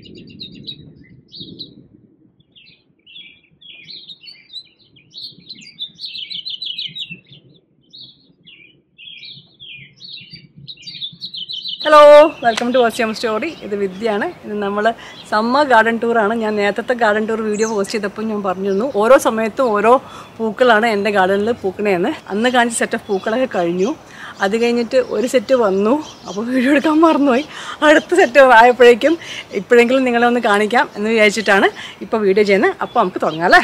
Hello welcome to വാസ്യം story ഇത് വിദ്യയാണ് ഇത് നമ്മൾ സമ്മർ ഗാർഡൻ ടൂറാണ് ഞാൻ നേരത്തെ ഗാർഡൻ ടൂർ വീഡിയോ പോസ്റ്റ് ചെയ്തപ്പോൾ ഞാൻ പറഞ്ഞിരുന്നു ഓരോ സമയത്തും ഓരോ പൂക്കളാണ് എൻ്റെ ഗാർഡനിൽ പൂക്കണേന്ന് അന്ന് കാണിച്ച സെറ്റ് ഓഫ് പൂക്കളൊക്കെ കഴിഞ്ഞു അത് കഴിഞ്ഞിട്ട് ഒരു സെറ്റ് വന്നു അപ്പോൾ വീഡിയോ എടുക്കാൻ മറന്നുപോയി അടുത്ത സെറ്റ് ആയപ്പോഴേക്കും ഇപ്പോഴെങ്കിലും നിങ്ങളെ ഒന്ന് കാണിക്കാം എന്ന് വിചാരിച്ചിട്ടാണ് ഇപ്പോൾ വീഡിയോ ചെയ്യുന്നത് അപ്പോൾ നമുക്ക് തുടങ്ങാം അല്ലേ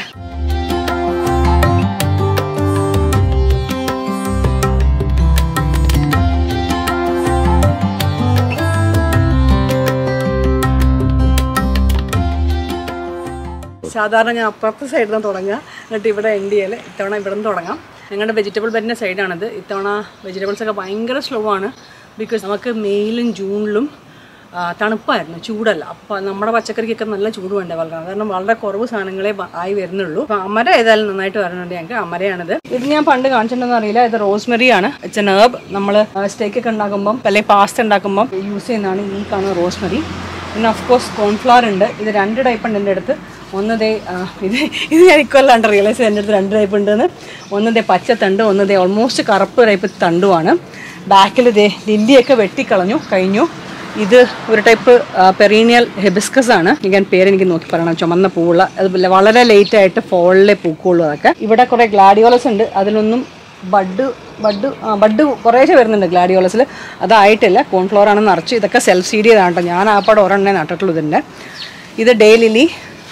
സാധാരണ ഞാൻ അപ്പുറത്തെ സൈഡിൽ നിന്ന് തുടങ്ങുക എന്നിട്ട് ഇവിടെ എൻഡ് ചെയ്യല് ഇത്തവണ ഇവിടെ നിന്ന് തുടങ്ങാം ഞങ്ങളുടെ വെജിറ്റബിൾ ബെഡിൻ്റെ സൈഡാണിത് ഇത്തവണ വെജിറ്റബിൾസ് ഒക്കെ ഭയങ്കര സ്ലോ ആണ് ബിക്കോസ് നമുക്ക് മെയിലും ജൂണിലും ആ, തണുപ്പായിരുന്നു ചൂടല്ല അപ്പോൾ നമ്മുടെ പച്ചക്കറിക്കൊക്കെ നല്ല ചൂട് വേണ്ടേ വളരണം കാരണം വളരെ കുറവ് സാധനങ്ങളെ ബ- ആയി വരുന്നുള്ളൂ അപ്പോൾ അമര ഏതായാലും നന്നായിട്ട് വരുന്നുണ്ട് ഞങ്ങൾക്ക് അമരയാണിത് ഇത് ഞാൻ പണ്ട് കാണിച്ചിട്ടുണ്ടെന്ന് അറിയില്ല ഇത് റോസ്മെറി ആണ് ഇറ്റ്സ് എൻ ഹേർബ് നമ്മൾ സ്റ്റേക്ക് ഒക്കെ ഉണ്ടാക്കുമ്പം അല്ലെങ്കിൽ പാസ്ത ഉണ്ടാക്കുമ്പം യൂസ് ചെയ്യുന്നതാണ് ഈ കാണുന്ന റോസ്മെറി പിന്നെ ഓഫ് കോഴ്സ് കോൺഫ്ലവർ ഉണ്ട് ഇത് രണ്ട് ടൈപ്പ് ഉണ്ട് എൻ്റെ അടുത്ത് ഒന്ന് ദേ ആ, ഇത് ഇത് ഞാൻ ഇക്കൊല്ലാണ്ട് റിയലൈസ് എൻ്റെ അടുത്ത് രണ്ട് ടൈപ്പ് ഉണ്ടെന്ന് ഒന്ന് ദേ പച്ചത്തണ്ട് ഒന്ന് ദേ ഓൾമോസ്റ്റ് കറുപ്പ് ടൈപ്പ് തണ്ടുമാണ് ബാക്കിൽ ദേ ലില്ലിയൊക്കെ വെട്ടിക്കളഞ്ഞു കഴിഞ്ഞു ഇത് ഒരു ടൈപ്പ് പെറീനിയൽ ഹെബിസ്കസ് ആണ് ഞാൻ പേര് എനിക്ക് നോക്കി പറയണം ചുമന്ന പൂവുള്ള അതുപോലെ വളരെ ലേറ്റ് ആയിട്ട് ഫോളിലെ പൂക്കുള്ളൂ അതൊക്കെ ഇവിടെ കുറേ ഗ്ലാഡിയോളസ് ഉണ്ട് അതിലൊന്നും ബഡ് ബഡ് ആ ബഡ് കുറേശ്ശെ വരുന്നുണ്ട് ഗ്ലാഡിയോളസിൽ അതായിട്ടില്ല കോൺഫ്ലോർ ആണ് നിറച്ച് ഇതൊക്കെ സെൽഫ് സീഡ് ചെയ്താണ് കേട്ടോ ഞാൻ ആപ്പാട് ഒരെണ്ണേ നട്ടിട്ടുള്ളൂ ഇതിൻ്റെ ഇത് ഡേ ലിലി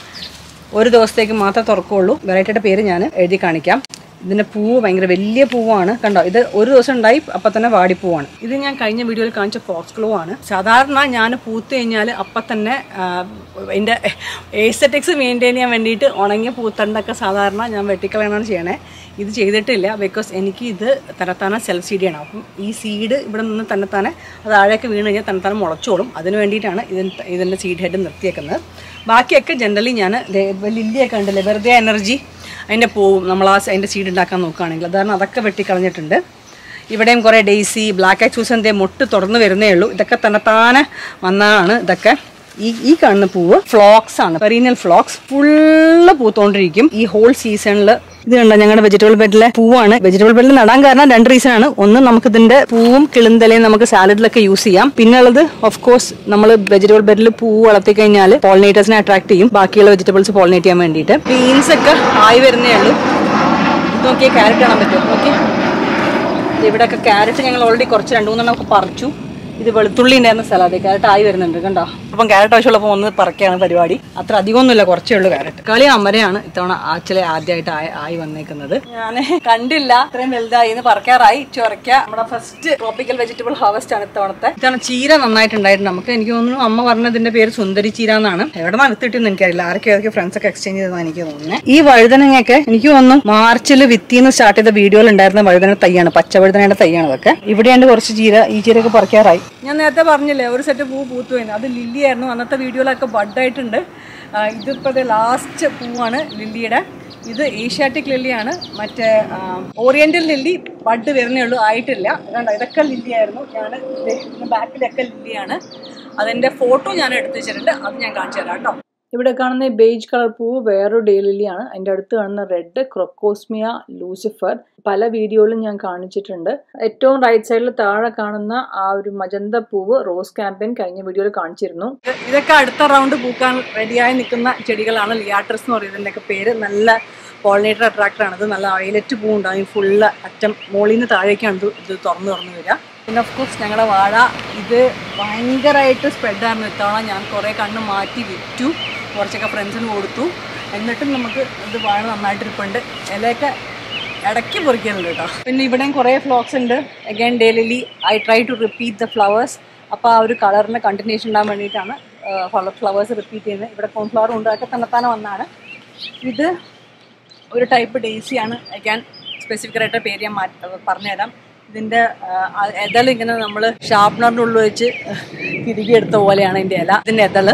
ഒരു ദിവസത്തേക്ക് മാത്രമേ തുറക്കുള്ളൂ വെറൈറ്റിയുടെ പേര് ഞാൻ എഴുതി കാണിക്കാം ഇതിൻ്റെ പൂവ് ഭയങ്കര വലിയ പൂവാണ് കണ്ടോ ഇത് ഒരു ദിവസം ഉണ്ടായി അപ്പം തന്നെ വാടിപ്പൂവാണ് ഇത് ഞാൻ കഴിഞ്ഞ വീഡിയോയിൽ കാണിച്ച ഫോക്സ് ഗ്ലോ ആണ് സാധാരണ ഞാൻ പൂത്ത് കഴിഞ്ഞാൽ അപ്പം തന്നെ ആ, എൻ്റെ ഏസ്തറ്റിക്സ് മെയിൻറ്റെയിൻ ചെയ്യാൻ വേണ്ടിയിട്ട് ഉണങ്ങിയ പൂത്തണ്ടൊക്കെ സാധാരണ ഞാൻ വെട്ടിക്കളയണമാണ് ചെയ്യണേ ഇത് ചെയ്തിട്ടില്ല ബിക്കോസ് എനിക്ക് ഇത് തന്നെത്താനെ സെൽഫ് സീഡ് ചെയ്യണം അപ്പം ഈ സീഡ് ഇവിടെ നിന്ന് തന്നെത്താനെ അത് താഴേക്ക് വീണ് കഴിഞ്ഞാൽ തന്നെത്താനെ മുളച്ചോളും അതിന് വേണ്ടിയിട്ടാണ് ഇതിന് ഇതിൻ്റെ സീഡ് ഹെഡ് നിർത്തിയേക്കുന്നത് ബാക്കിയൊക്കെ ജനറലി ഞാൻ ലില്ലിയൊക്കെ ഉണ്ടല്ലേ വെറുതെ എനർജി അതിൻ്റെ പോവും നമ്മൾ ആ അതിൻ്റെ സീഡ് ഉണ്ടാക്കാൻ നോക്കുകയാണെങ്കിൽ അതാണ് അതൊക്കെ വെട്ടിക്കളഞ്ഞിട്ടുണ്ട് ഇവിടെയും കുറേ ഡെയ്സി ബ്ലാക്ക് ഐ ചൂസൻ്റെ മുട്ട് തുറന്ന് വരുന്നേ ഉള്ളൂ ഇതൊക്കെ തന്നെത്താനെ വന്നതാണ് ഇതൊക്കെ ഈ ഈ കാണുന്ന പൂവ് ഫ്ലോക്സ് ആണ് പെറീനിയൽ ഫ്ലോക്സ് ഫുള്ള് പൂത്തോണ്ടിരിക്കും ഈ ഹോൾ സീസണിൽ ഇത് കണ്ടോ ഞങ്ങളുടെ വെജിറ്റബിൾ ബെഡിലെ പൂവാണ് വെജിറ്റബിൾ ബെഡിൽ നടാൻ കാരണം രണ്ട് റീസൺ ആണ് ഒന്ന് നമുക്ക് ഇതിന്റെ പൂവും കിളുന്തലയും നമുക്ക് സാലഡിലൊക്കെ യൂസ് ചെയ്യാം പിന്നെ ഉള്ളത് ഓഫ് കോഴ്സ് നമ്മൾ വെജിറ്റബിൾ ബെഡിൽ പൂ വളർത്തി കഴിഞ്ഞാൽ പോളിനേറ്റേഴ്സിനെ അട്രാക്ട് ചെയ്യും ബാക്കിയുള്ള വെജിറ്റബിൾസ് പോളിനേറ്റ് ചെയ്യാൻ വേണ്ടിയിട്ട് ബീൻസ് ഒക്കെ ആയി വരുന്നേ ഉള്ളൂ ഇത് നോക്കിയേ ക്യാരറ്റ് കാണാൻ പറ്റും ഓക്കെ ഇവിടെയൊക്കെ ക്യാരറ്റ് ഞങ്ങൾ ഓൾറെഡി കുറച്ച് രണ്ട് മൂന്നെണ്ണം ഒക്കെ പറിച്ചു ഇത് വെളുത്തുള്ളി ഉണ്ടായിരുന്ന സ്ഥലം അതെ ക്യാരറ്റ് ആയി വരുന്നുണ്ട് കണ്ടോ അപ്പം ക്യാരറ്റ് ആവശ്യമുള്ളപ്പോൾ ഒന്ന് പറിക്കുകയാണ് പരിപാടി അത്ര അധികമൊന്നുമില്ല കുറച്ചേ ഉള്ളൂ ക്യാരറ്റ് കളി അമരയാണ് ഇത്തവണ ആക്ച്വലി ആദ്യമായിട്ട് ആയി ആയി വന്നേക്കുന്നത് ഞാൻ കണ്ടില്ല ഇത്രയും വലുതായി ഇന്ന് പറിക്കാറായി ചൊറയ്ക്ക നമ്മുടെ ഫസ്റ്റ് ട്രോപ്പിക്കൽ വെജിറ്റബിൾ ഹാർവസ്റ്റ് ആണ് ഇത്തവണത്തെ ഇത്തവണ ചീര നന്നായിട്ടുണ്ടായിരുന്നു നമുക്ക് എനിക്ക് തോന്നുന്നു അമ്മ പറഞ്ഞതിന്റെ പേര് സുന്ദരി ചീര എന്നാണ് എവിടെ നിന്ന് എടുത്തിട്ടെന്ന് എനിക്കറിയില്ല ആരൊക്കെ ഏതൊക്കെ ഫ്രണ്ട്സ് ഒക്കെ എക്സ്ചേഞ്ച് ചെയ്തതാണ് എനിക്ക് തോന്നുന്നത് ഈ വഴുതനങ്ങയൊക്കെ എനിക്ക് തോന്നുന്നു മാർച്ചിൽ വിത്തിന്ന് സ്റ്റാർട്ട് ചെയ്ത വീഡിയോയിൽ ഉണ്ടായിരുന്ന വഴുതന തൈയാണ് പച്ചവഴുതനയുടെ തൈയാണ് അതൊക്കെ ഇവിടെയുണ്ട് കുറച്ച് ചീര ഈ ചീരയൊക്കെ പറിക്കാറായി ഞാൻ നേരത്തെ പറഞ്ഞില്ലേ ഒരു സെറ്റ് പൂ പൂത്തു പോയിരുന്നു അത് ലില്ലി ആയിരുന്നു അന്നത്തെ വീഡിയോയിലൊക്കെ ബഡായിട്ടുണ്ട് ഇതിപ്പോൾ ലാസ്റ്റ് പൂവാണ് ലില്ലിയുടെ ഇത് ഏഷ്യാറ്റിക് ലില്ലിയാണ് മറ്റേ ഓറിയന്റൽ ലില്ലി ബഡ് വരുന്നേ ഉള്ളൂ ആയിട്ടില്ല കണ്ടോ ഇതൊക്കെ ലില്ലിയായിരുന്നു ഞാൻ ബാക്കിലൊക്കെ ലില്ലിയാണ് അതിൻ്റെ ഫോട്ടോ ഞാൻ എടുത്തു വെച്ചിട്ടുണ്ട് അത് ഞാൻ കാണിച്ചു തരാം കേട്ടോ ഇവിടെ കാണുന്ന ഈ ബേജ് കളർ പൂവ് വേറൊരു ഡേലിലിയാണ് അതിൻ്റെ അടുത്ത് കാണുന്ന റെഡ് ക്രൊക്കോസ്മിയ ലൂസിഫർ പല വീഡിയോയിലും ഞാൻ കാണിച്ചിട്ടുണ്ട് ഏറ്റവും റൈറ്റ് സൈഡിൽ താഴെ കാണുന്ന ആ ഒരു മജന്ത പൂവ് റോസ് ക്യാമ്പയിൻ കഴിഞ്ഞ വീഡിയോയിൽ കാണിച്ചിരുന്നു ഇതൊക്കെ അടുത്ത റൗണ്ട് പൂക്കാൻ റെഡിയായി നിൽക്കുന്ന ചെടികളാണ് ലിയാട്രസ് എന്ന് പറയുന്നതിൻ്റെയൊക്കെ പേര് നല്ല പോളിനേറ്റർ അട്രാക്ടർ ആണ് ഇത് നല്ല വയലറ്റ് പൂ ഉണ്ടാകും ഫുള്ള് അറ്റം മോളിൽ നിന്ന് താഴേക്കാണ് ഇത് ഇത് തുറന്നു തുറന്നു വരിക പിന്നെ ഓഫ് കോഴ്സ് ഞങ്ങളുടെ വാഴ ഇത് ഭയങ്കരമായിട്ട് സ്പ്രെഡായിരുന്നു ഇത്തവണ ഞാൻ കുറേ കണ്ണ് മാറ്റി വിറ്റു കുറച്ചൊക്കെ ഫ്രണ്ട്സിന് കൊടുത്തു എന്നിട്ടും നമുക്ക് ഇത് വാഴ നന്നായിട്ട് ഇരിപ്പുണ്ട് ഇലയൊക്കെ ഇടയ്ക്ക് പൊറിക്കലുണ്ട് കേട്ടോ പിന്നെ ഇവിടെയും കുറേ ഫ്ലോക്സ് ഉണ്ട് again daily I try to repeat the flowers അപ്പോൾ ആ ഒരു കളറിന് കണ്ടിന്യൂഷൻ ഉണ്ടാകാൻ വേണ്ടിയിട്ടാണ് ഫ്ലവേഴ്സ് റിപ്പീറ്റ് ചെയ്യുന്നത് ഇവിടെ കോൺഫ്ലവർ ഉണ്ട് അതൊക്കെ തന്നെത്താനെ വന്നാണ് ഇത് ഒരു ടൈപ്പ് ഡേസിയാണ് ഞാൻ സ്പെസിഫിക് ആയിട്ട് പേര് ഞാൻ മാറ്റി പറഞ്ഞുതരാം ഇതിൻ്റെ എതൽ ഇങ്ങനെ നമ്മൾ ഷാർപ്നറിൻ്റെ ഉള്ളിൽ വെച്ച് തിരികെ എടുത്ത പോലെയാണ് ഇതിൻ്റെ ഇല ഇതിൻ്റെ എതൽ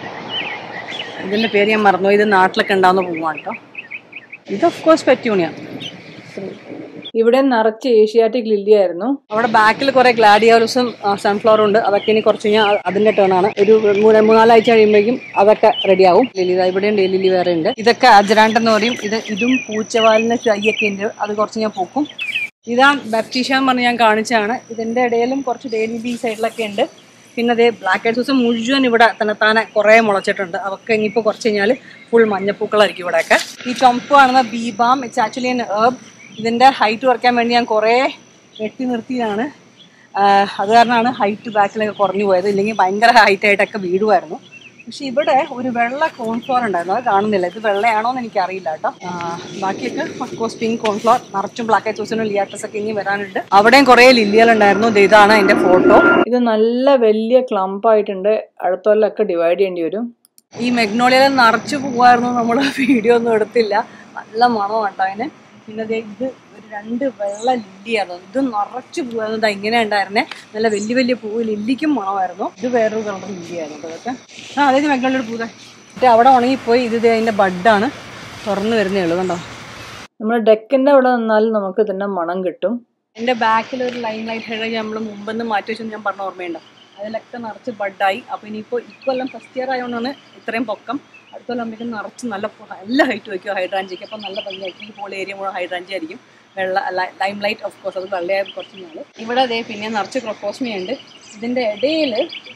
ഇതിൻ്റെ പേര് ഞാൻ മറന്നു ഇത് നാട്ടിലൊക്കെ ഉണ്ടാവുന്ന പൂവാണ് കേട്ടോ ഇത് ഓഫ് കോഴ്സ് പെറ്റ്യൂണിയ ഇവിടെ നിറച്ച് ഏഷ്യാറ്റിക് ലില്ലി ആയിരുന്നു അവിടെ ബാക്കിൽ കുറെ ഗ്ലാഡിയോലസും സൺഫ്ലവറും ഉണ്ട് അതൊക്കെ ഇനി കുറച്ച് കഴിഞ്ഞാൽ അതിന്റെ ടേൺ ആണ് ഒരു മൂന്ന് മൂന്നാലാഴ്ച കഴിയുമ്പോഴേക്കും അതൊക്കെ റെഡിയാവും ലില്ലി ദാ ഇവിടെയും ഡേ ലില്ലി വേറെ ഉണ്ട് ഇതൊക്കെ അജറാണ്ട് എന്ന് പറയും ഇത് ഇതും പൂച്ചവാലിന് ചയ്യൊക്കെ ഉണ്ട് അത് കുറച്ച് ഞാൻ പൂക്കും ഇതാണ് ബാപ്റ്റീഷ എന്ന് പറഞ്ഞ് ഞാൻ കാണിച്ചതാണ് ഇതിന്റെ ഇടയിലും കുറച്ച് ഡേ ലില്ലി ഈ സൈഡിലൊക്കെ ഉണ്ട് പിന്നെ അതേ ബ്ലാക്ക് ഹെഡ് ദിവസം മുഴുവൻ ഇവിടെ തന്നെ താനെ കുറേ മുളച്ചിട്ടുണ്ട് അവർക്ക് ഇനിയിപ്പോൾ കുറച്ച് കഴിഞ്ഞാൽ ഫുൾ മഞ്ഞപ്പൂക്കളായിരിക്കും ഇവിടെയൊക്കെ ഈ ചുമപ്പ് കാണുന്ന bee balm it's actually an herb ഇതിൻ്റെ ഹൈറ്റ് കുറയ്ക്കാൻ വേണ്ടി ഞാൻ കുറേ വെട്ടി നിർത്തിയതാണ് ആഹ് അത് കാരണമാണ് ഹൈറ്റ് ബാക്കിലൊക്കെ കുറഞ്ഞു പോയത് ഇല്ലെങ്കിൽ ഭയങ്കര ഹൈറ്റ് ആയിട്ടൊക്കെ വീടുമായിരുന്നു പക്ഷെ ഇവിടെ ഒരു വെള്ള കോൺഫ്ലോർ ഉണ്ടായിരുന്നു അത് കാണുന്നില്ല ഇത് വെള്ളയാണോ എന്ന് എനിക്കറിയില്ല കേട്ടോ ആഹ് ബാക്കിയൊക്കെ അഫ്കോഴ്സ് പിങ്ക് കോൺഫ്ലോർ നിറച്ചും ബ്ലാക്ക് ഐ സൂസനും ലിയാട്ടസ് ഒക്കെ ഇനി വരാനുണ്ട് അവിടെയും കുറേ ലില്ലികളുണ്ടായിരുന്നു ഇത് ഇതാണ് എൻ്റെ ഫോട്ടോ ഇത് നല്ല വലിയ ക്ലംപ് ആയിട്ടുണ്ട് അടുത്ത കൊല്ലമൊക്കെ ഡിവൈഡ് ചെയ്യേണ്ടി വരും ഈ മെഗ്നോളിയയിൽ നിറച്ചു പോവായിരുന്നു നമ്മൾ വീഡിയോ ഒന്നും എടുത്തില്ല നല്ല മണമാണ് കേട്ടോ അതിന് പിന്നെ ദേ ഇത് ഒരു രണ്ട് വെള്ള ലില്ലിയായിരുന്നു ഇത് നിറച്ചു പോവായിരുന്നു ദാ ഇങ്ങനെ ഉണ്ടായിരുന്നേ നല്ല വലിയ വലിയ പൂവ് ലില്ലിക്കും മണമായിരുന്നു ഇത് വേറൊരു കളർ ലില്ലിയായിരുന്നു കേട്ടോ ഇതൊക്കെ ആ അതേ മെഗ്നോളിയുടെ പൂവ മറ്റേ അവിടെ ഉണങ്ങിപ്പോയി ഇത് ദേ അതിൻ്റെ ബഡാണ് തുറന്നു വരുന്നേ ഉള്ളൂ കണ്ടോ നമ്മൾ ഡെക്കിന്റെ അവിടെ നിന്നാലും നമുക്ക് ഇതിന്റെ മണം കിട്ടും എൻ്റെ ബാക്കിൽ ഒരു ലൈൻ ലൈറ്റ് ഹെഡ് നമ്മൾ മുമ്പെന്ന് മാറ്റി വെച്ചെന്ന് ഞാൻ പറഞ്ഞ ഓർമ്മയുണ്ടോ അതിലൊക്കെ നിറച്ച് ബഡായി അപ്പോൾ ഇനിയിപ്പോൾ ഇക്കൊല്ലം ഫസ്റ്റ് ഇയർ ആയതുകൊണ്ടാണ് ഇത്രയും പൊക്കം അടുത്ത കൊല്ലം ആകുമ്പോഴേക്കും നിറച്ച് നല്ല പൊ- നല്ല ഹൈറ്റ് വയ്ക്കും ഹൈഡ്രാഞ്ചിക്ക് അപ്പോൾ നല്ല ഭംഗിയായിരിക്കും ഈ പോൾ ഏരിയ മുഴുവൻ ഹൈഡ്രാഞ്ചി ആയിരിക്കും വെള്ള ലൈം ലൈറ്റ് ഓഫ് കോഴ്സ് അത് വെള്ളയായ കുറച്ച് നാൾ ഇവിടെ അതേ പിന്നെ നിറച്ച് ക്രൊക്കോസ്മിയ ഉണ്ട് ഇതിൻ്റെ ഇടയിൽ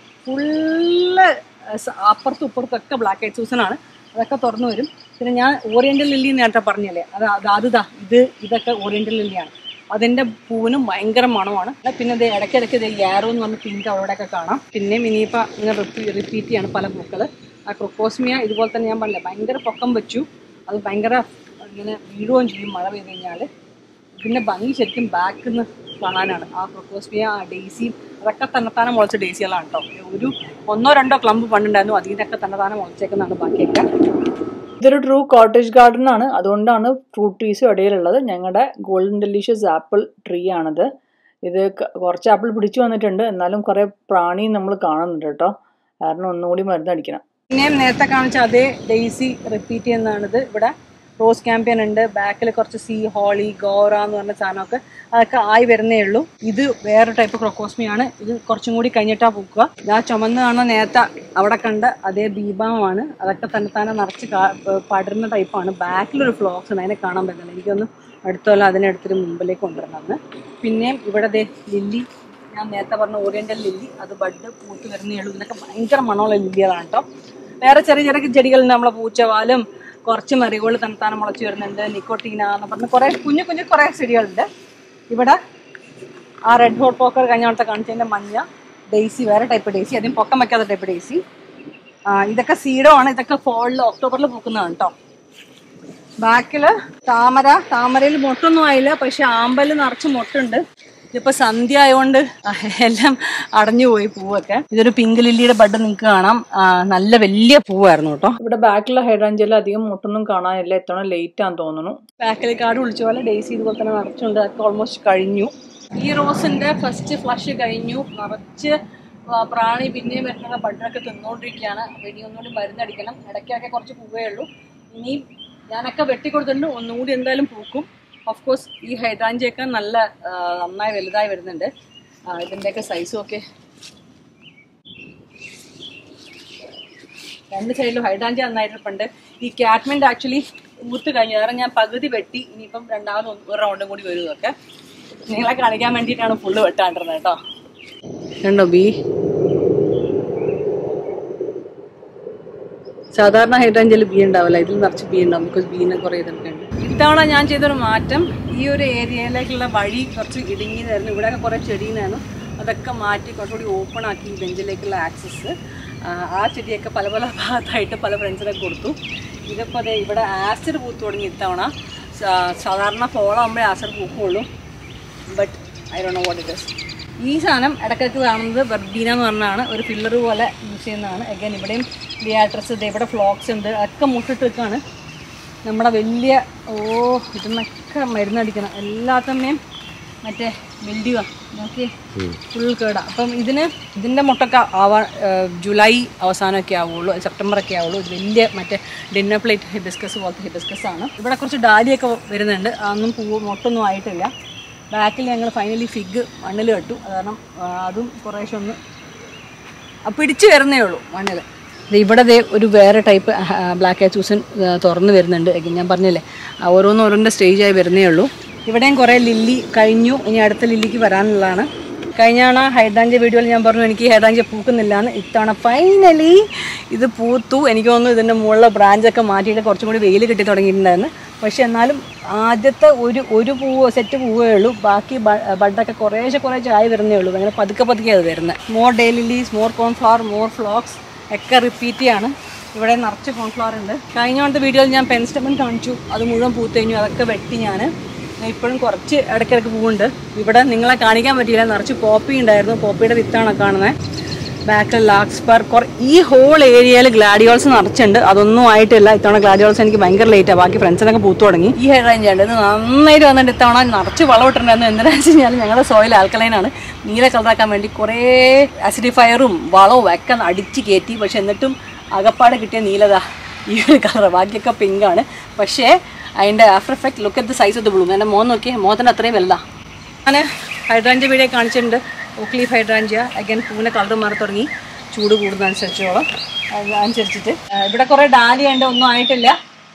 ഫുള്ള് അപ്പുറത്തും ഇപ്പുറത്തൊക്കെ ബ്ലാക്ക് ഐറ്റ് സൂസനാണ് അതൊക്കെ തുറന്നു വരും പിന്നെ ഞാൻ ഓറിയന്റൽ ലില്ലി നേരത്തെ പറഞ്ഞല്ലേ അത് അത് അതുതാ ഇത് ഇതൊക്കെ ഓറിയന്റൽ ലില്ലിയാണ് അതിന്റെ പൂവിനും ഭയങ്കര മണമാണ് പിന്നെ ഇത് ഇടയ്ക്കിടയ്ക്ക് ഇത് യാരോ എന്ന് പറഞ്ഞ പിങ്ക് അവിടെയൊക്കെ കാണാം പിന്നെയും ഇനിയിപ്പോൾ ഇങ്ങനെ റിപ്പീറ്റ് ചെയ്യാണ് പല പൂക്കൾ ആ ക്രൊക്കോസ്മിയ ഇതുപോലെ തന്നെ ഞാൻ പറഞ്ഞില്ല ഭയങ്കര പൊക്കം വെച്ചു അത് ഭയങ്കര ഇങ്ങനെ വീഴുകയും ചെയ്യും മഴ പെയ്ത് കഴിഞ്ഞാൽ ഇതിന്റെ ഭംഗി ശരിക്കും ബാക്കിൽ നിന്ന് കാണാനാണ് ആ ക്രൊക്കോസ്മിയ ആ ഡെയ്സിയും അതൊക്കെ തന്നെത്താനെ മുളച്ച ഡെയ്സികളാണ് കേട്ടോ ഒരു ഒന്നോ രണ്ടോ ക്ലമ്പ് പണ്ടുണ്ടായിരുന്നു അതിനൊക്കെ തന്നെത്താനെ മുളച്ചേക്കുന്നതാണ് ബാക്കിയൊക്കെ ഇതൊരു ട്രൂ കോട്ടേജ് ഗാർഡൻ ആണ് അതുകൊണ്ടാണ് ഫ്രൂട്ട് ട്രീസും ഇടയിലുള്ളത് ഞങ്ങളുടെ ഗോൾഡൻ ഡെലീഷ്യസ് ആപ്പിൾ ട്രീ ആണിത് ഇത് ക- കുറച്ച് ആപ്പിൾ പിടിച്ചു വന്നിട്ടുണ്ട് എന്നാലും കുറേ പ്രാണിയും നമ്മൾ കാണുന്നുണ്ട് കേട്ടോ കാരണം ഒന്നുകൂടി മരുന്നടിക്കണം പിന്നെയും നേരത്തെ കാണിച്ച അതേ ഡെയ്സി റിപ്പീറ്റ് ചെയ്യുന്നതാണിത് ഇവിടെ റോസ് ക്യാമ്പിയൻ ഉണ്ട് ബാക്കിൽ കുറച്ച് സീ ഹോളി ഗോറ എന്ന് പറഞ്ഞ സാധനമൊക്കെ അതൊക്കെ ആയി വരുന്നേ ഉള്ളൂ ഇത് വേറെ ടൈപ്പ് ക്രൊക്കോസ്മിയാണ് ഇത് കുറച്ചും കൂടി കഴിഞ്ഞിട്ടാ പൂക്കുക ഞാൻ ചുമന്ന് കാണുന്ന നേരത്തെ അവിടെ കണ്ട അതേ ദീപമാണ് അതൊക്കെ തന്നെ തന്നെ നിറച്ച് കാ- ഏർ പടരുന്ന ടൈപ്പാണ് ബാക്കിലൊരു ഫ്ലോക്സ് ഉണ്ട് അതിനെ കാണാൻ പറ്റുന്നില്ല എനിക്കൊന്ന് അടുത്തോളം അതിനെടുത്തിട്ട് മുമ്പിലേക്ക് കൊണ്ടുവരണമെന്ന് പിന്നെയും ഇവിടെ ദേ ലില്ലി ഞാൻ നേരത്തെ പറഞ്ഞ ഓറിയന്റൽ ലില്ലി അത് ബഡ് പൂത്ത് വരുന്നേ ഉള്ളൂ ഇതിനൊക്കെ ഭയങ്കര മണമുള്ള ലില്ലികളാണ് കേട്ടോ വേറെ ചെറിയ ചെറിയ ചെടികളുണ്ട് നമ്മളെ പൂച്ചവാലും കുറച്ച് മറികൾ തണുത്താനം മുളച്ച് വരുന്നുണ്ട് നിക്കോട്ടീന എന്ന് പറഞ്ഞ കുറേ കുഞ്ഞു കുഞ്ഞു കുറേ ചെടികളുണ്ട് ഇവിടെ ആ റെഡ് ഹോട്ട് പോക്കർ കഴിഞ്ഞ തവണത്തെ കാണിച്ചതിന്റെ മഞ്ഞ ഡെയ്സി വേറെ ടൈപ്പ് ഡെയ്സി അതിന് പൊക്കം വെക്കാത്ത ടൈപ്പ് ഡെയ്സി ആ, ഇതൊക്കെ സീഡോ ആണ് ഇതൊക്കെ ഫോളിൽ ഒക്ടോബറിൽ പൂക്കുന്നതാണ് കേട്ടോ ബാക്കില് താമര താമരയിൽ മൊട്ടൊന്നും ആയില്ല പക്ഷെ ആമ്പല് നിറച്ച് മൊട്ടുണ്ട് ഇതിപ്പോ സന്ധ്യ ആയതുകൊണ്ട് എല്ലാം അടഞ്ഞു പോയി പൂവൊക്കെ ഇതൊരു പിങ്ക് ലില്ലിയുടെ ബഡ് നിങ്ങൾക്ക് കാണാം ആ, നല്ല വലിയ പൂവായിരുന്നു കേട്ടോ ഇവിടെ ബാക്കിലെ ഹൈഡ്രാഞ്ചിയിൽ അധികം മുട്ടൊന്നും കാണാനില്ല ഇത്തവണ ലേറ്റ് ആണെന്ന് തോന്നുന്നു ബാക്കിൽ കാട് വിളിച്ച പോലെ ഡേയ്സി ഇതുപോലെ തന്നെ നിറച്ചുണ്ട് അതൊക്കെ ഓൾമോസ്റ്റ് കഴിഞ്ഞു ഈ റോസിന്റെ ഫസ്റ്റ് ഫ്ലഷ് കഴിഞ്ഞു നിറച്ച് ആ, പ്രാണി പിന്നെയും വരുന്ന ബഡൊക്കെ തിന്നുകൊണ്ടിരിക്കുകയാണ് അപ്പൊ ഇനി ഒന്നുകൂടി മരുന്നടിക്കണം ഇടയ്ക്കൊക്കെ കുറച്ച് പൂവേ ഉള്ളൂ ഇനിയും ഞാനൊക്കെ വെട്ടിക്കൊടുത്തിട്ടുണ്ട് ഒന്നുകൂടി എന്തായാലും പൂക്കും ഓഫ് കോഴ്സ് ഈ ഹൈഡ്രാഞ്ചിയൊക്കെ നല്ല ആ, നന്നായി വലുതായി വരുന്നുണ്ട് ആ, ഇതിന്റെയൊക്കെ സൈസും ഒക്കെ രണ്ട് സൈഡിലും ഹൈഡ്രാഞ്ചി നന്നായിട്ടുണ്ട് ഈ കാറ്റ്മെന്റ് ആക്ച്വലി ഊത്ത് കഴിഞ്ഞു കാരണം ഞാൻ പകുതി വെട്ടി ഇനിയിപ്പം രണ്ടാമത് ഒന്ന് ഒരു റൗണ്ടും കൂടി വരും ഇതൊക്കെ നിങ്ങളെ കാണിക്കാൻ വേണ്ടിയിട്ടാണ് ഫുള്ള് വെട്ടാണ്ടിരുന്നത് കേട്ടോ കണ്ടോ ബി സാധാരണ ഹൈഡ്രാഞ്ചിൽ ബി ഉണ്ടാവില്ല ഇതിൽ നിറച്ച് ബി ഉണ്ടാവും ബിക്കോസ് ബീനെ കുറേ ഇതൊക്കെ ഉണ്ട് ഇത്തവണ ഞാൻ ചെയ്തൊരു മാറ്റം ഈ ഒരു ഏരിയയിലേക്കുള്ള വഴി കുറച്ച് ഇടുങ്ങിയതായിരുന്നു ഇവിടെയൊക്കെ കുറേ ചെടീനായിരുന്നു അതൊക്കെ മാറ്റി കുറച്ചുകൂടി ഓപ്പൺ ആക്കി ഈ ബെഞ്ചിലേക്കുള്ള ആക്സസ് ആ ചെടിയൊക്കെ പല പല ഭാഗത്തായിട്ട് പല ഫ്രണ്ട്സിനൊക്കെ കൊടുത്തു ഇതിപ്പോൾ അതെ ഇവിടെ ആസിഡ് പൂത്ത് തുടങ്ങി ഇത്തവണ സാ- സാധാരണ ഫോളാകുമ്പോഴേ ആസിഡ് പൂക്കുള്ളൂ but I do know what it is ഈ സാധനം ഇടയ്ക്കൊക്കെ കാണുന്നത് വെർബീന എന്ന് പറഞ്ഞാണ് ഒരു ഫില്ലർ പോലെ യൂസ് ചെയ്യുന്നതാണ് അഗൈൻ ഇവിടെയും ലിയാട്രസ് ഇത് ഇവിടെ ഫ്ലോക്സ് ഉണ്ട് അതൊക്കെ മുട്ടിട്ട് വെക്കാണ് നമ്മുടെ വലിയ ഓ ഇതിനൊക്കെ മരുന്നടിക്കണം എല്ലാത്തമ്മയും മറ്റേ വെല്ലുക നോക്കി ഫുൾ കേടാ അപ്പം ഇതിന് ഇതിൻ്റെ മുട്ടൊക്കെ ആവാൻ ജൂലൈ അവസാനമൊക്കെ ആവുള്ളൂ സെപ്റ്റംബറൊക്കെ ആവുള്ളൂ ഇത് വലിയ മറ്റേ ഡിന്നർ പ്ലേറ്റ് ഹിബിസ്കസ് പോലത്തെ ഹിബിസ്കസ് ആണ് ഇവിടെ കുറച്ച് ഡാലിയൊക്കെ വരുന്നുണ്ട് അതൊന്നും പൂവ് മുട്ടൊന്നും ആയിട്ടില്ല ബാക്കിൽ ഞങ്ങൾ ഫൈനലി ഫിഗ് മണ്ണിൽ കെട്ടു അത് കാരണം ആ, അതും കുറേശ്ശെ ഒന്ന് ആ, പിടിച്ച് വരുന്നേ ഉള്ളൂ മണ്ണിൽ ഇവിടെ ദേ ഒരു വേറെ ടൈപ്പ് ബ്ലാക്ക് ആച്ചൂസൻ തുറന്ന് വരുന്നുണ്ട് again ഞാൻ പറഞ്ഞില്ലേ ആ, ഓരോന്ന് ഓരോൻ്റെ സ്റ്റേജായി വരുന്നേ ഉള്ളൂ ഇവിടെയും കുറേ ലില്ലി കഴിഞ്ഞു ഇനി അടുത്ത ലില്ലിക്ക് വരാനുള്ളതാണ് കഴിഞ്ഞ തവണ ഹൈഡ്രാഞ്ച വീഡിയോയിൽ ഞാൻ പറഞ്ഞു എനിക്ക് ഹൈഡ്രാഞ്ച പൂക്കുന്നില്ല എന്ന് ഇത്തവണ ഫൈനലി ഇത് പൂത്തു എനിക്ക് തോന്നുന്നു ഇതിൻ്റെ മുകളിലെ ബ്രാഞ്ചൊക്കെ മാറ്റിയിട്ട് കുറച്ചും കൂടി വെയിൽ കിട്ടി തുടങ്ങിയിട്ടുണ്ടായിരുന്നു പക്ഷേ എന്നാലും ആദ്യത്തെ ഒരു ഒരു പൂവ് സെറ്റ് പൂവേ ഉള്ളൂ ബാക്കി ബ- ബഡൊക്കെ കുറേശ്ശെ കുറേശ്ശെ ആയി വരുന്നേ ഉള്ളൂ അങ്ങനെ പതുക്കെ പതുക്കെ അത് വരുന്നത് more day lilies more cornflower more phlox ഒക്കെ റിപ്പീറ്റ് ചെയ്യാണ് ഇവിടെ നിറച്ച് കോൺഫ്ലവർ ഉണ്ട് കഴിഞ്ഞ കൊണ്ടത്തെ വീഡിയോയിൽ ഞാൻ പെൻസ്റ്റമൻ കാണിച്ചു അത് മുഴുവൻ പൂത്ത് കഴിഞ്ഞു അതൊക്കെ വെട്ടി ഞാൻ ഇപ്പോഴും കുറച്ച് ഇടയ്ക്കിടയ്ക്ക് പൂവുണ്ട് ഇവിടെ നിങ്ങളെ കാണിക്കാൻ പറ്റിയില്ല നിറച്ച് പോപ്പി ഉണ്ടായിരുന്നു പോപ്പിയുടെ വിത്താണ് കാണുന്നത് ബാക്കിൽ ലാക്സ്പർ കുറ ഈ ഹോൾ ഏരിയയിൽ ഗ്ലാഡിയോൾസ് നിറച്ചുണ്ട് അതൊന്നും ആയിട്ടില്ല ഇത്തവണ ഗ്ലാഡിയോൾസ് എനിക്ക് ഭയങ്കര ലേറ്റാണ് ബാക്കി ഫ്രണ്ട്സിനൊക്കെ പൂത്തു തുടങ്ങി ഈ ഹെയർ റേഞ്ച് ഉണ്ട് ഇത് നന്നായിട്ട് വന്നിട്ട് ഇത്തവണ നിറച്ച് വളമിട്ടുണ്ടായിരുന്നു എന്തിനാണെന്ന് വെച്ച് കഴിഞ്ഞാൽ ഞങ്ങളുടെ സോയിൽ ആൽക്കലൈനാണ് നീല കളറാക്കാൻ വേണ്ടി കുറേ ആസിഡിഫയറും വളവും ഒക്കെ അടിച്ച് കയറ്റി പക്ഷെ എന്നിട്ടും അകപ്പാട് കിട്ടിയ നീലതാ ഈ ഒരു കളർ ബാക്കിയൊക്കെ പിങ്കാണ് പക്ഷേ അതിൻ്റെ after effect look at the size of the bloom എൻ്റെ മോൻ നോക്കിയേ മോത്തിൻ്റെ അത്രയും വലുതാണ് ഞാൻ ഹൈഡ്രാഞ്ച വീഡിയോ കാണിച്ചിട്ടുണ്ട് ഓക്ലീഫ് ഹൈഡ്രാഞ്ചിയ അഗൈൻ പൂവിൻ്റെ കളർ മാറി തുടങ്ങി ചൂട് കൂടുന്നതനുസരിച്ചോളം അത് അനുസരിച്ചിട്ട് ആ, ഇവിടെ കുറേ ഡാലിയ ഉണ്ട് ഒന്നും ആയിട്ടില്ല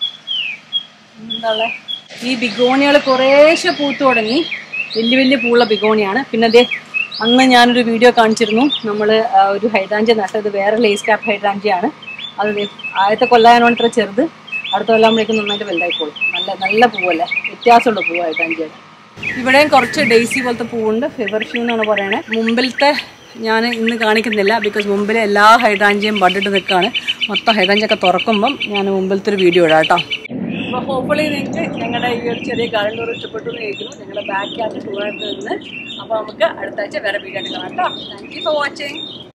എന്താ ഉള്ളെ? ഈ ബിഗോണികൾ കുറേശ്ശെ പൂത്തു തുടങ്ങി വലിയ വലിയ പൂള്ള ബിഗോണിയാണ് പിന്നെ അതേ അന്ന് ഞാനൊരു വീഡിയോ കാണിച്ചിരുന്നു നമ്മൾ ഒരു ഹൈഡ്രാഞ്ച നട്ടത് വേറെ ലേസ് ക്യാപ്പ് ഹൈഡ്രാഞ്ചിയാണ് അത് ദേ ആദ്യത്തെ കൊല്ലാനോണ്ട് ഇത്ര ചെറുത് അടുത്ത കൊല്ലാകുമ്പോഴേക്കും നന്നായിട്ട് വലുതായിക്കോളും നല്ല നല്ല പൂവല്ലേ വ്യത്യാസമുള്ള പൂവ് ഹൈഡ്രാഞ്ചിയാണ് ഇവിടെയും കുറച്ച് ഡെയ്സി പോലത്തെ പൂവുണ്ട് ഫെവർഷ്യൂ എന്നാണ് പറയണേ മുമ്പിലത്തെ ഞാൻ ഇന്ന് കാണിക്കുന്നില്ല ബിക്കോസ് മുമ്പിലെ എല്ലാ ഹൈഡ്രാഞ്ചിയും ബഡിട്ട് നിൽക്കുകയാണ് മൊത്തം ഹൈഡ്രാഞ്ചൊക്കെ തുറക്കുമ്പം ഞാൻ മുമ്പിലത്തെ ഒരു വീഡിയോ ഇടാം കേട്ടോ അപ്പോൾ ഹോപ്പ്ഫുള്ളി നിങ്ങൾക്ക് ഞങ്ങളുടെ ഈ ഒരു ചെറിയ ഗാർഡൻ ടൂർ ഇഷ്ടപ്പെട്ടു എന്ന് കേൾക്കുന്നു ഞങ്ങളുടെ ബാക്ക് യാത്ര ടൂറായിട്ട് നിന്ന് അപ്പോൾ നമുക്ക് അടുത്ത ആഴ്ച വേറെ വീഡിയോ ആയിട്ട് കാണാം കേട്ടോ താങ്ക് യു ഫോർ വാച്ചിങ്